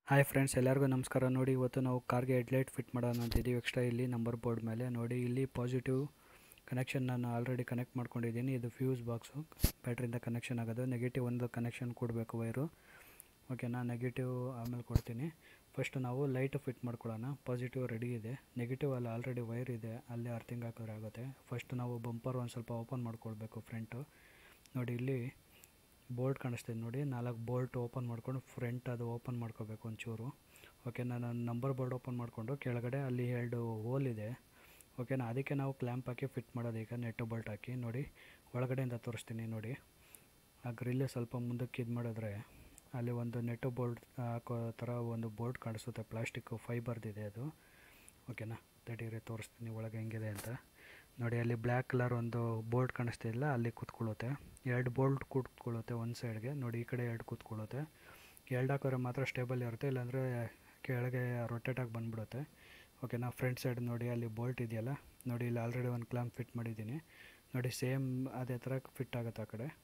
hi friends ಎಲ್ಲರಿಗೂ ನಮಸ್ಕಾರ ನೋಡಿ ಇವತ್ತು ನಾವು ಕಾರ್ಗೆ ಹೆಡ್ಲೈಟ್ ಫಿಟ್ ಮಾಡೋಣ ಅಂತಿದ್ದೀವಿ ಎಕ್ಸ್ಟ್ರಾ ಇಲ್ಲಿ ನಂಬರ್ ಬೋರ್ಡ್ ಮೇಲೆ ನೋಡಿ ಇಲ್ಲಿ ಪಾಸಿಟಿವ್ ಕನೆಕ್ಷನ್ ನಾನು ಆಲ್ರೆಡಿ ಕನೆಕ್ಟ್ ಮಾಡ್ಕೊಂಡಿದ್ದೀನಿ ಇದು ಫ್ಯೂಸ್ ಬಾಕ್ಸು ಬ್ಯಾಟ್ರಿಯಿಂದ ಕನೆಕ್ಷನ್ ಆಗೋದು ನೆಗೆಟಿವ್ ಒಂದು ಕನೆಕ್ಷನ್ ಕೊಡಬೇಕು ವೈರು ಓಕೆನಾ ನೆಗೆಟಿವ್ ಆಮೇಲೆ ಕೊಡ್ತೀನಿ ಫಸ್ಟ್ ನಾವು ಲೈಟ್ ಫಿಟ್ ಮಾಡ್ಕೊಳ್ಳೋಣ ಪಾಸಿಟಿವ್ ರೆಡಿ ಇದೆ ನೆಗೆಟಿವ್ ಅಲ್ಲಿ ಆಲ್ರೆಡಿ ವೈರ್ ಇದೆ ಅಲ್ಲೇ ಅರ್ಥಿಂಗ್ ಹಾಕಿದ್ರೆ ಆಗುತ್ತೆ ಫಸ್ಟ್ ನಾವು ಬಂಪರ್ ಒಂದು ಸ್ವಲ್ಪ ಓಪನ್ ಮಾಡ್ಕೊಳ್ಬೇಕು ಫ್ರಂಟು ನೋಡಿ ಇಲ್ಲಿ ಬೋಲ್ಟ್ ಕಾಣಿಸ್ತಿದೆ ನೋಡಿ ನಾಲ್ಕು ಬೋಲ್ಟ್ ಓಪನ್ ಮಾಡ್ಕೊಂಡು ಫ್ರಂಟ್ ಅದು ಓಪನ್ ಮಾಡ್ಕೋಬೇಕು ಒಂಚೂರು ಓಕೆನಾ ನಾನು ನಂಬರ್ ಬೋರ್ಡ್ ಓಪನ್ ಮಾಡಿಕೊಂಡು ಕೆಳಗಡೆ ಅಲ್ಲಿ ಎರಡು ಹೋಲ್ ಇದೆ ಓಕೆನಾ ಅದಕ್ಕೆ ನಾವು ಕ್ಲ್ಯಾಂಪ್ ಹಾಕಿ ಫಿಟ್ ಮಾಡೋದು ಈಗ ನೆಟ್ಟು ಬೋಲ್ಟ್ ಹಾಕಿ ನೋಡಿ ಒಳಗಡೆಯಿಂದ ತೋರಿಸ್ತೀನಿ ನೋಡಿ ಆ ಗ್ರಿಲ್ಲು ಸ್ವಲ್ಪ ಮುಂದಕ್ಕೆ ಇದು ಮಾಡಿದ್ರೆ ಅಲ್ಲಿ ಒಂದು ನೆಟ್ಟು ಬೋಲ್ಟ್ ಹಾಕೋ ಥರ ಒಂದು ಬೋರ್ಡ್ ಕಾಣಿಸುತ್ತೆ ಪ್ಲಾಸ್ಟಿಕ್ಕು ಫೈಬರ್ದಿದೆ ಅದು ಓಕೆನಾ ತಡೀರಿ ತೋರಿಸ್ತೀನಿ ಒಳಗೆ ಹೆಂಗಿದೆ ಅಂತ ನೋಡಿ ಅಲ್ಲಿ ಬ್ಲ್ಯಾಕ್ ಕಲರ್ ಒಂದು ಬೋಲ್ಟ್ ಕಾಣಿಸ್ತಿಲ್ಲ ಅಲ್ಲಿ ಕೂತ್ಕೊಳ್ಳುತ್ತೆ ಎರಡು ಬೋಲ್ಟ್ ಕೂತ್ಕೊಳ್ಳುತ್ತೆ ಒಂದು ಸೈಡ್ಗೆ ನೋಡಿ ಈ ಕಡೆ ಎರಡು ಕೂತ್ಕೊಳ್ಳುತ್ತೆ ಎರಡು ಹಾಕಿದ್ರೆ ಮಾತ್ರ ಸ್ಟೇಬಲ್ ಇರುತ್ತೆ ಇಲ್ಲಾಂದರೆ ಕೆಳಗೆ ರೊಟೇಟ್ ಆಗಿ ಬಂದ್ಬಿಡುತ್ತೆ ಓಕೆನಾ ಫ್ರಂಟ್ ಸೈಡ್ ನೋಡಿ ಅಲ್ಲಿ ಬೋಲ್ಟ್ ಇದೆಯಲ್ಲ ನೋಡಿ ಇಲ್ಲಿ ಆಲ್ರೆಡಿ ಒಂದು ಕ್ಲಾಂಪ್ ಫಿಟ್ ಮಾಡಿದ್ದೀನಿ ನೋಡಿ ಸೇಮ್ ಅದೇ ಥರ ಫಿಟ್ ಆಗುತ್ತೆ ಆ ಕಡೆ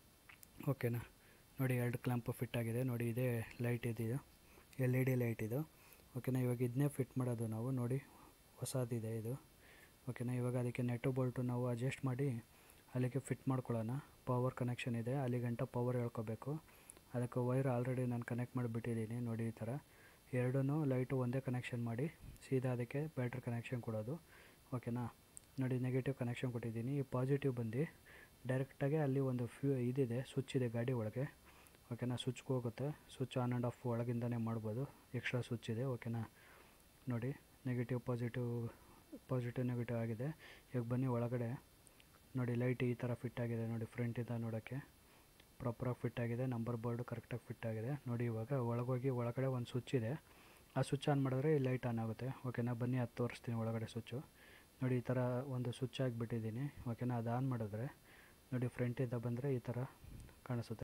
ಓಕೆನಾ ನೋಡಿ ಎರಡು ಕ್ಲಾಂಪು ಫಿಟ್ ಆಗಿದೆ ನೋಡಿ ಇದೇ ಲೈಟ್ ಇದಿದು ಎಲ್ ಇ ಡಿ ಲೈಟ್ ಇದು ಓಕೆನಾ ಇವಾಗ ಇದನ್ನೇ ಫಿಟ್ ಮಾಡೋದು ನಾವು ನೋಡಿ ಹೊಸದಿದೆ ಇದು ಓಕೆನಾ ಇವಾಗ ಅದಕ್ಕೆ ನೆಟ್ಟು ಬೋಲ್ಟು ನಾವು ಅಡ್ಜಸ್ಟ್ ಮಾಡಿ ಅಲ್ಲಿಗೆ ಫಿಟ್ ಮಾಡ್ಕೊಳ್ಳೋಣ ಪವರ್ ಕನೆಕ್ಷನ್ ಇದೆ ಅಲ್ಲಿ ಗಂಟ ಪವರ್ ಹೇಳ್ಕೋಬೇಕು ಅದಕ್ಕೆ ವೈರ್ ಆಲ್ರೆಡಿ ನಾನು ಕನೆಕ್ಟ್ ಮಾಡಿಬಿಟ್ಟಿದ್ದೀನಿ ನೋಡಿ ಈ ಥರ ಎರಡೂ ಲೈಟು ಒಂದೇ ಕನೆಕ್ಷನ್ ಮಾಡಿ ಸೀದಾ ಅದಕ್ಕೆ ಬ್ಯಾಟ್ರಿ ಕನೆಕ್ಷನ್ ಕೊಡೋದು ಓಕೆನಾ ನೋಡಿ ನೆಗೆಟಿವ್ ಕನೆಕ್ಷನ್ ಕೊಟ್ಟಿದ್ದೀನಿ ಈ ಪಾಸಿಟಿವ್ ಬಂದು ಡೈರೆಕ್ಟಾಗಿ ಅಲ್ಲಿ ಒಂದು ಫ್ಯೂ ಇದಿದೆ ಸ್ವಿಚ್ ಇದೆ ಗಾಡಿ ಒಳಗೆ ಓಕೆನಾ ಸ್ವಿಚ್ಗೆ ಹೋಗುತ್ತೆ ಸ್ವಿಚ್ ಆನ್ ಆ್ಯಂಡ್ ಆಫ್ ಒಳಗಿಂದನೇ ಮಾಡ್ಬೋದು ಎಕ್ಸ್ಟ್ರಾ ಸ್ವಿಚ್ ಇದೆ ಓಕೆನಾ ನೋಡಿ ನೆಗೆಟಿವ್ ಪಾಸಿಟಿವ್ ಪಾಸಿಟಿವ್ ನೆಗೆಟಿವ್ ಆಗಿದೆ ಈಗ ಬನ್ನಿ ಒಳಗಡೆ ನೋಡಿ ಲೈಟ್ ಈ ಥರ ಫಿಟ್ ಆಗಿದೆ ನೋಡಿ ಫ್ರಂಟಿಂದ ನೋಡೋಕ್ಕೆ ಪ್ರಾಪರಾಗಿ ಫಿಟ್ ಆಗಿದೆ ನಂಬರ್ ಬೋರ್ಡು ಕರೆಕ್ಟಾಗಿ ಫಿಟ್ ಆಗಿದೆ ನೋಡಿ ಇವಾಗ ಒಳಗೋಗಿ ಒಳಗಡೆ ಒಂದು ಸ್ವಿಚ್ ಇದೆ ಆ ಸ್ವಿಚ್ ಆನ್ ಮಾಡಿದ್ರೆ ಈ ಲೈಟ್ ಆನ್ ಆಗುತ್ತೆ ಓಕೆನಾ ಬನ್ನಿ ಅದು ತೋರಿಸ್ತೀನಿ ಒಳಗಡೆ ಸ್ವಿಚ್ಚು ನೋಡಿ ಈ ಥರ ಒಂದು ಸ್ವಿಚ್ ಆಗಿಬಿಟ್ಟಿದ್ದೀನಿ ಓಕೆನಾ ಅದು ಆನ್ ಮಾಡಿದ್ರೆ ನೋಡಿ ಫ್ರಂಟಿಂದ ಬಂದರೆ ಈ ಥರ ಕಾಣಿಸುತ್ತೆ